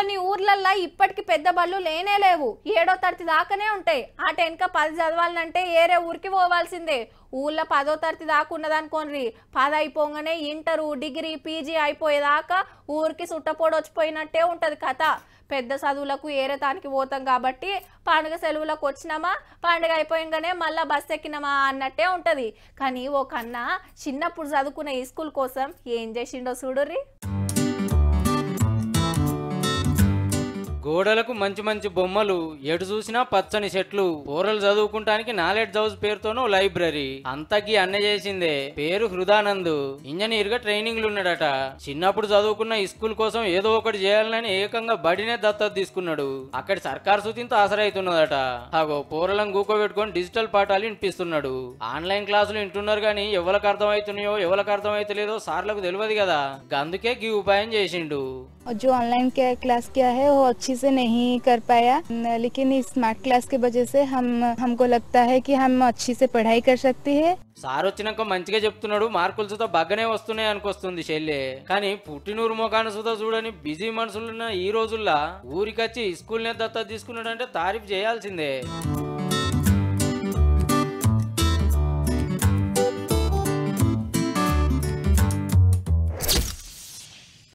కొన్ని ఊర్లల్లో ఇప్పటికి పెద్ద బళ్ళు లేనే లేవు ఏడో తరగతి దాకానే ఉంటాయి ఆ టెన్క పది చదవాలంటే ఏరే ఊరికి పోవాల్సిందే ఊళ్ళో పదో తరగతి దాకా ఉన్నదనుకోండి పది అయిపోగానే ఇంటరు డిగ్రీ పీజీ అయిపోయేదాకా ఊరికి సుట్టపోడు వచ్చిపోయినట్టే ఉంటుంది కథ పెద్ద చదువులకు ఏరే తానికి పోతాం కాబట్టి పండుగ సెలవులకు వచ్చినామా పండుగ అయిపోయంగానే మళ్ళీ బస్ ఎక్కినామా అన్నట్టే ఉంటుంది కానీ ఓ కన్నా చిన్నప్పుడు చదువుకునే ఈ స్కూల్ కోసం ఏం చేసిండో చూడుర్రి గోడలకు మంచి మంచి బొమ్మలు ఎటు చూసినా పచ్చని చెట్లు కూరలు చదువుకుంటానికి నాలెడ్జ్ హౌస్ పేరుతోనూ లైబ్రరీ అంతకి అన్న చేసిందే పేరు హృదానంద్ ఇంజనీర్ గా ట్రైనింగ్లు ఉన్నాడట చిన్నప్పుడు చదువుకున్న ఈ స్కూల్ కోసం ఏదో ఒకటి చేయాలని ఏకంగా బడినే దత్తత తీసుకున్నాడు అక్కడి సర్కార్ సూచనతో ఆసరైతున్నదట అగో పూరలను గూకోబెట్టుకొని డిజిటల్ పాఠాలు వినిపిస్తున్నాడు ఆన్లైన్ క్లాసులు వింటున్నారు కానీ ఎవరికి అర్థమవుతున్నాయో ఎవరికి అర్థమైతలేదో సార్లకు తెలియదు కదా అందుకే గీ ఉపాయం చేసిండు और जो ऑनलाइन के क्लास किया है वो अच्छी से नहीं कर पाया न- लेकिन इस स्मार्ट क्लास की वजह से हम हमको लगता है कि हम अच्छी से पढ़ाई कर सकते हैं సార్ వచ్చినాక మంచిగా చెప్తున్నాడు మార్కులు సుతా బాగానే వస్తున్నాయి అనుకొస్తుంది చెల్లె కానీ పుట్టినూరు ముఖాన్ని సుతా చూడని బిజీ మనుషులున్న ఈ రోజుల్లో ఊరికొచ్చి స్కూల్ నే దత్తత తీసుకున్నాడంటే తారీఫ్ చేయాల్సిందే